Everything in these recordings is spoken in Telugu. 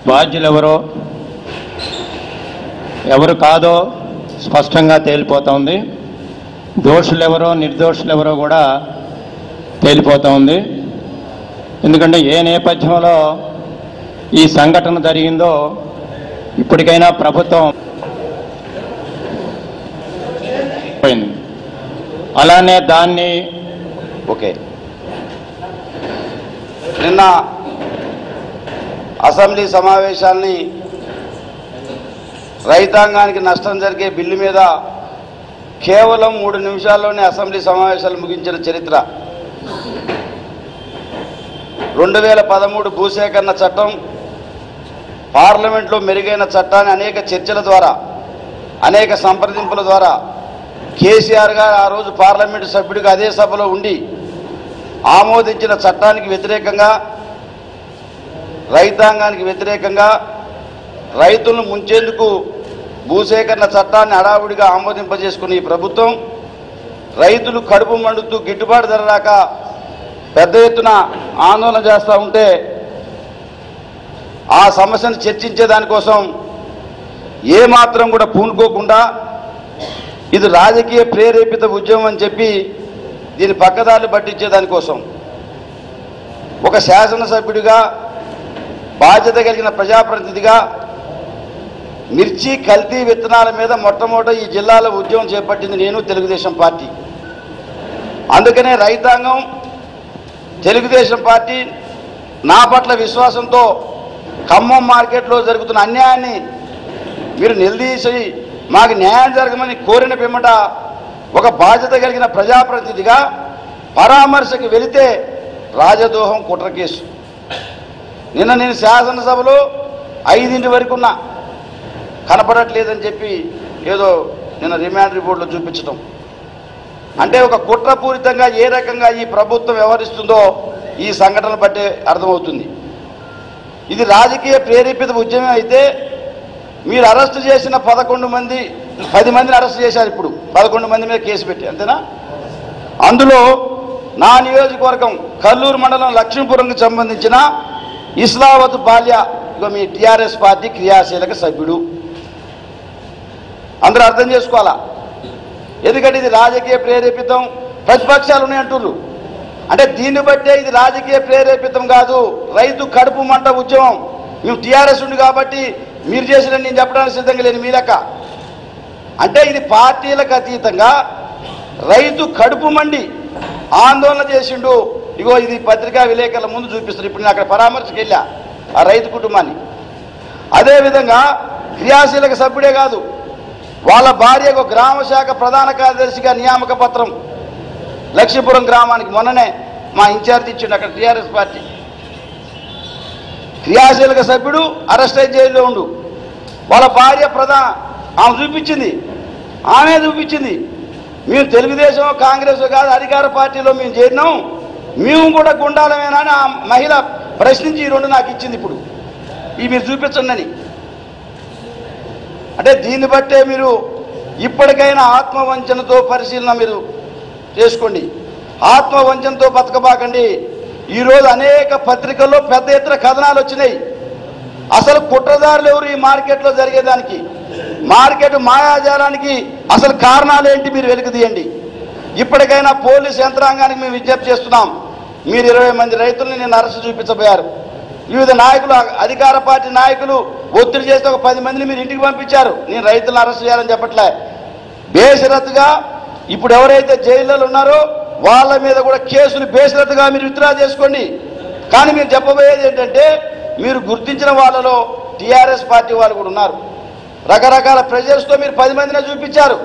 బాధ్యులు ఎవరో ఎవరు కాదో స్పష్టంగా తేలిపోతోంది దోషులు ఎవరో నిర్దోషులు ఎవరో కూడా తేలిపోతోంది ఎందుకంటే ఏ నేపథ్యంలో ఈ సంఘటన జరిగిందో ఇప్పటికైనా ప్రభుత్వం పోయింది అలానే దాన్ని ఓకే నిన్న అసెంబ్లీ సమావేశాల్ని రైతాంగానికి నష్టం జరిగే బిల్లు మీద కేవలం మూడు నిమిషాల్లోనే అసెంబ్లీ సమావేశాలు ముగించిన చరిత్ర రెండు వేల పదమూడు భూసేకరణ చట్టం పార్లమెంట్లో మెరుగైన చట్టాన్ని అనేక చర్చల ద్వారా అనేక సంప్రదింపుల ద్వారా కేసీఆర్ గారు ఆ రోజు పార్లమెంటు సభ్యుడిగా అదే సభలో ఉండి ఆమోదించిన చట్టానికి వ్యతిరేకంగా రైతాంగానికి వ్యతిరేకంగా రైతులను ముంచేందుకు భూసేకరణ చట్టాన్ని హడావుడిగా ఆమోదింపజేసుకున్న ఈ ప్రభుత్వం రైతులు కడుపు మండుతూ గిట్టుబాటు ధర రాక పెద్ద ఎత్తున ఆందోళన చేస్తూ ఉంటే ఆ సమస్యను చర్చించే దానికోసం ఏమాత్రం కూడా పూనుకోకుండా ఇది రాజకీయ ప్రేరేపిత ఉద్యమం అని చెప్పి దీని పక్కదారులు పట్టించే దానికోసం ఒక శాసనసభ్యుడిగా బాధ్యత కలిగిన ప్రజాప్రతినిధిగా మిర్చి కల్తీ విత్తనాల మీద మొట్టమొదట ఈ జిల్లాలో ఉద్యమం చేపట్టింది నేను తెలుగుదేశం పార్టీ అందుకనే రైతాంగం తెలుగుదేశం పార్టీ నా పట్ల విశ్వాసంతో ఖమ్మం మార్కెట్లో జరుగుతున్న అన్యాయాన్ని మీరు నిలదీసి మాకు న్యాయం జరగమని కోరిన పిమ్మట ఒక బాధ్యత కలిగిన ప్రజాప్రతినిధిగా పరామర్శకు వెళితే రాజదోహం కుట్ర కేసు నిన్న నేను శాసనసభలో ఐదింటి వరకు ఉన్నా కనపడట్లేదని చెప్పి ఏదో నిన్న రిమాండ్ రిపోర్ట్లో చూపించడం అంటే ఒక కుట్రపూరితంగా ఏ రకంగా ఈ ప్రభుత్వం వ్యవహరిస్తుందో ఈ సంఘటనలు బట్టి అర్థమవుతుంది ఇది రాజకీయ ప్రేరేపిత ఉద్యమం అయితే మీరు అరెస్ట్ చేసిన పదకొండు మంది పది మందిని అరెస్ట్ చేశారు ఇప్పుడు పదకొండు మంది మీద కేసు పెట్టి అంతేనా అందులో నా నియోజకవర్గం కల్లూరు మండలం లక్ష్మీపురంకి సంబంధించిన ఇస్లావత్ బాల్య ఇగో మీ టిఆర్ఎస్ పార్టీ క్రియాశీలక సభ్యుడు అందరూ అర్థం చేసుకోవాలా ఎందుకంటే ఇది రాజకీయ ప్రేరేపితం ప్రతిపక్షాలు ఉన్నాయి అంటున్నారు అంటే దీన్ని బట్టే ఇది రాజకీయ ప్రేరేపితం కాదు రైతు కడుపు మంట ఉద్యమం మేము టీఆర్ఎస్ ఉంది కాబట్టి మీరు చేసిన నేను చెప్పడానికి సిద్ధంగా లేని మీ లెక్క అంటే ఇది పార్టీలకు అతీతంగా రైతు కడుపు మండి ఆందోళన చేసిండు ఇగో ఇది పత్రికా విలేకరుల ముందు చూపిస్తారు ఇప్పుడు నేను అక్కడ పరామర్శకు వెళ్ళా ఆ రైతు కుటుంబాన్ని అదేవిధంగా క్రియాశీలక సభ్యుడే కాదు వాళ్ళ భార్యకు గ్రామ శాఖ ప్రధాన కార్యదర్శిగా నియామక పత్రం లక్ష్మీపురం గ్రామానికి మొన్ననే మా ఇన్ఛార్జ్ ఇచ్చిండు అక్కడ టీఆర్ఎస్ పార్టీ క్రియాశీలక సభ్యుడు అరెస్ట్ అయి జైల్లో ఉండు వాళ్ళ భార్య ప్రధాన ఆమె చూపించింది ఆమె చూపించింది మేము తెలుగుదేశం కాంగ్రెస్ కాదు అధికార పార్టీలో మేము చేరినాం మేము కూడా గుండాలమేనా అని ఆ మహిళ ప్రశ్నించి ఈ రెండు నాకు ఇచ్చింది ఇప్పుడు ఇవి మీరు చూపించండి అని అంటే దీన్ని బట్టే మీరు ఇప్పటికైనా ఆత్మవంచనతో పరిశీలన మీరు చేసుకోండి ఆత్మవంచనతో బతకబాకండి ఈరోజు అనేక పత్రికల్లో పెద్ద ఎత్తున కథనాలు వచ్చినాయి అసలు కుట్రదారులు ఎవరు ఈ మార్కెట్లో జరిగేదానికి మార్కెట్ మాయాజాలానికి అసలు కారణాలు ఏంటి మీరు వెలుగు తీయండి ఇప్పటికైనా పోలీస్ యంత్రాంగానికి మేము విజ్ఞప్తి చేస్తున్నాం మీరు ఇరవై మంది రైతుల్ని నేను అరెస్ట్ చూపించబోయారు వివిధ నాయకులు అధికార పార్టీ నాయకులు ఒత్తిడి చేస్తే ఒక పది మందిని మీరు ఇంటికి పంపించారు నేను రైతులను అరెస్ట్ చేయాలని చెప్పట్లే బేషరత్తుగా ఇప్పుడు ఎవరైతే జైల్లో ఉన్నారో వాళ్ళ మీద కూడా కేసులు బేషరత్తుగా మీరు విత్డ్రా చేసుకోండి కానీ మీరు చెప్పబోయేది ఏంటంటే మీరు గుర్తించిన వాళ్ళలో టీఆర్ఎస్ పార్టీ వాళ్ళు కూడా ఉన్నారు రకరకాల ప్రెజర్స్తో మీరు పది మందిని చూపించారు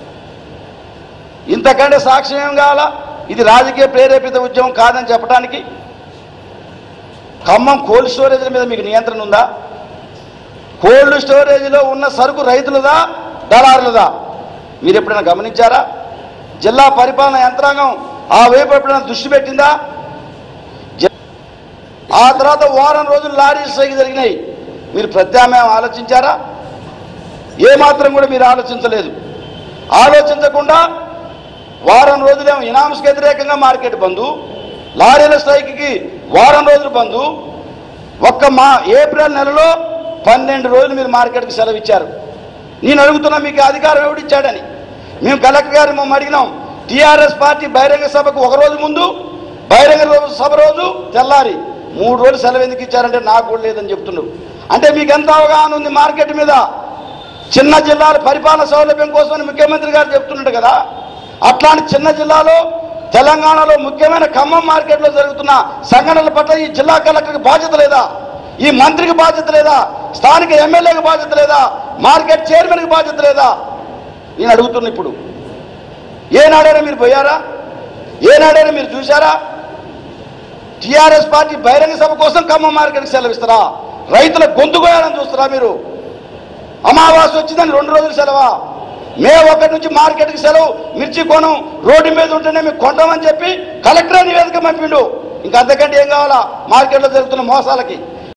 ఇంతకంటే సాక్ష్యం ఏం కావాలా ఇది రాజకీయ ప్రేరేపిత ఉద్యమం కాదని చెప్పడానికి ఖమ్మం కోల్డ్ స్టోరేజ్ల మీద మీకు నియంత్రణ ఉందా కోల్డ్ స్టోరేజ్లో ఉన్న సరుకు రైతులదా దళారులదా మీరు ఎప్పుడైనా గమనించారా జిల్లా పరిపాలన యంత్రాంగం ఆ వైపు ఎప్పుడైనా దృష్టి పెట్టిందా జ- ఆ తర్వాత వారం రోజులు లారీ స్ట్రైక్ జరిగినాయి మీరు ప్రత్యామ్నాయం ఆలోచించారా ఏమాత్రం కూడా మీరు ఆలోచించలేదు ఆలోచించకుండా వారం రోజులేమో ఇనామ్స్కి వ్యతిరేకంగా మార్కెట్ బంధు లారీల స్ట్రైక్కి వారం రోజులు బంధు ఒక్క మా ఏప్రిల్ నెలలో పన్నెండు రోజులు మీరు మార్కెట్కి సెలవు ఇచ్చారు నేను అడుగుతున్నా మీకు అధికారం ఎవడిచ్చాడని మేము కలెక్టర్ గారు మేము అడిగినాం టీఆర్ఎస్ పార్టీ బహిరంగ సభకు ఒక రోజు ముందు బహిరంగ రోజు సభ రోజు తెల్లారి మూడు రోజులు సెలవు ఎందుకు ఇచ్చారంటే నాకు కూడా లేదని చెప్తున్నారు అంటే మీకు ఎంత అవగాహన ఉంది మార్కెట్ మీద చిన్న జిల్లాల పరిపాలన సౌలభ్యం కోసం ముఖ్యమంత్రి గారు చెప్తున్నాడు కదా అట్లాంటి చిన్న జిల్లాలో తెలంగాణలో ముఖ్యమైన ఖమ్మం మార్కెట్లో జరుగుతున్న సంఘటనల పట్ల ఈ జిల్లా కలెక్టర్కి బాధ్యత లేదా ఈ మంత్రికి బాధ్యత లేదా స్థానిక ఎమ్మెల్యేకి బాధ్యత లేదా మార్కెట్ చైర్మన్కి బాధ్యత లేదా నేను అడుగుతున్నా ఇప్పుడు ఏనాడైనా మీరు పోయారా ఏనాడైనా మీరు చూశారా టీఆర్ఎస్ పార్టీ బహిరంగ సభ కోసం ఖమ్మం మార్కెట్కి సెలవిస్తారా రైతుల గొంతు కోయాలని చూస్తారా మీరు అమావాస్య వచ్చిందని రెండు రోజులు సెలవా మే ఒకటి నుంచి మార్కెట్కి సెలవు మిర్చి కొనం రోడ్డు మీద ఉంటేనే మీకు కొంటామని చెప్పి కలెక్టర్ నివేదిక పంపిండు ఇంకా అంతకంటే ఏం కావాలా మార్కెట్లో జరుగుతున్న మోసాలకి